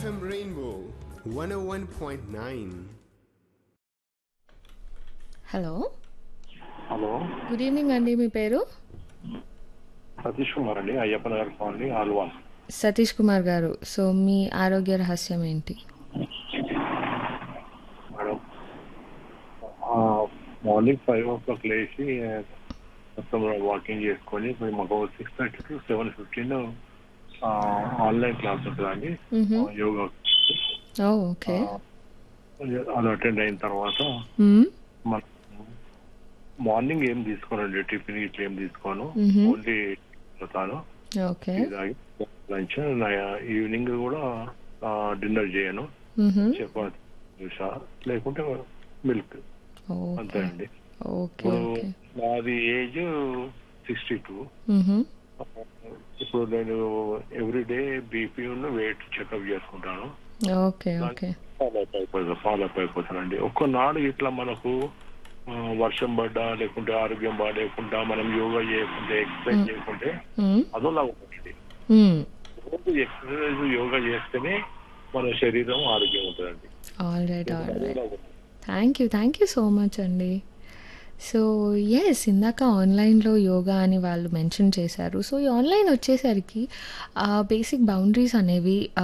FM Rainbow 101.9. Hello hello good evening అండి మీ పేరు సతీష్ కుమార్ అండి అయ్యప్ప నగర్ కాలనీ ఆల్వా సతీష్ కుమార్ గారు సో మీ ఆరోగ్య రహస్యం ఏంటి madam morning five o'clock లేచి మొత్తం వాకింగ్ చేసుకొని ఇప్పుడు మాకు six thirty to seven fifteen online class ఉంటుందండి మ్హూ. యోగా ఓ ఓకే అది అటెండ్ అయిన తర్వాత మ్మ్. మనం మార్నింగ్ ఏం తీసుకోనండి టిఫిన్ ఇట్లా ఏం తీసుకోను మ్హూ. ఓన్లీ పోతాను ఓకే లంచ్ ఈవినింగ్ కూడా డిన్నర్ చేయను మ్హూ. చపాతి దోశ లేకుంటే మిల్క్ అంతే ఓకే అండి ఓకే ఇప్పుడు ఓకే నాది ఏజ్ సిక్స్టీ టూ మ్హూ. ఇప్పుడు నేను ఎవ్రీ డే బీపీ ఉన్న వెయిట్ చెకప్ చేసుకుంటాను ఓకే ఓకే ఫాలో అప్ అయిపోతాను ఫాలో అప్ అయిపోతానండి ఒక్కనాడు ఇట్లా మనకు ఆ, వర్షం పడ్డా లేకుంటే ఆరోగ్యం బాగాలేకుండా మనం యోగా చేయకుంటే ఎక్సర్సైజ్ చేయకుంటే మ్మ్. అదోలా ఉంటుంది మ్మ్. రోజు ఎక్సర్సైజ్ యోగా చేస్తేనే మన శరీరం ఆరోగ్యం ఉంటుందండి ఆల్ రైట్ ఆల్ రైట్ అదోలా ఉంటుంది. Thank you thank you so much అండి సో ఎస్ ఇందాక ఆన్లైన్లో యోగా అని వాళ్ళు మెన్షన్ చేశారు సో ఈ ఆన్లైన్ వచ్చేసరికి బేసిక్ బౌండరీస్ అనేవి